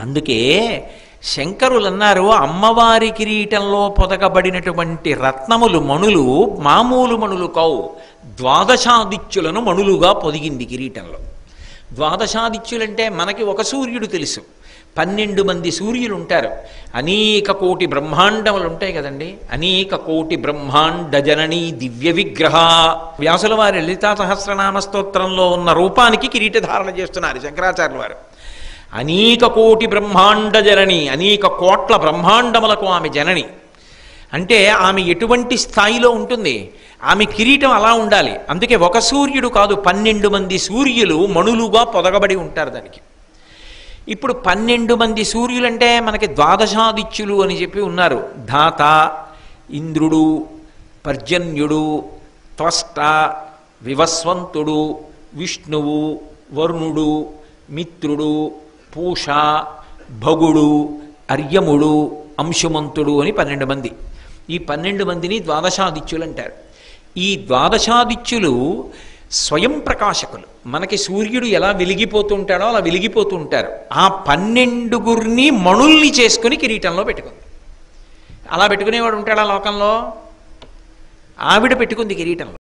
అందుకే శంకరులు అన్నారు అమ్మవారి కిరీటంలో పొదగబడినటువంటి రత్నములు మణులు మామూలు మణులు కావు ద్వాదశాదిత్యులను మణులుగా పొదిగింది కిరీటంలో ద్వాదశాదిత్యులంటే మనకి ఒక సూర్యుడు తెలుసు పన్నెండు మంది సూర్యులు ఉంటారు అనేక కోటి బ్రహ్మాండములు ఉంటాయి కదండి అనేక కోటి బ్రహ్మాండ జనని దివ్య విగ్రహ వ్యాసుల వారి లలితా సహస్రనామ స్తోత్రంలో ఉన్న రూపానికి కిరీటధారణ చేస్తున్నారు శంకరాచార్యుల వారు అనేక కోటి బ్రహ్మాండ జనని అనేక కోట్ల బ్రహ్మాండములకు ఆమె జనని అంటే ఆమె ఎటువంటి స్థాయిలో ఉంటుంది ఆమె కిరీటం అలా ఉండాలి అందుకే ఒక సూర్యుడు కాదు పన్నెండు మంది సూర్యులు మణులుగా పొదగబడి ఉంటారు దానికి ఇప్పుడు పన్నెండు మంది సూర్యులంటే మనకి ద్వాదశాదిత్యులు అని చెప్పి ఉన్నారు ధాత ఇంద్రుడు పర్జన్యుడు త్వష్ట వివస్వంతుడు విష్ణువు వరుణుడు మిత్రుడు పూష భగుడు అర్యముడు అంశుమంతుడు అని పన్నెండు మంది ఈ పన్నెండు మందిని ద్వాదశాదిత్యులు అంటారు ఈ ద్వాదశాదిత్యులు స్వయం ప్రకాశకులు మనకి సూర్యుడు ఎలా వెలిగిపోతుంటాడో అలా వెలిగిపోతూ ఉంటారు ఆ పన్నెండుగురిని మణుల్ని చేసుకుని కిరీటంలో పెట్టుకుంది అలా పెట్టుకునేవాడు ఉంటాడా లోకంలో ఆవిడ పెట్టుకుంది కిరీటంలో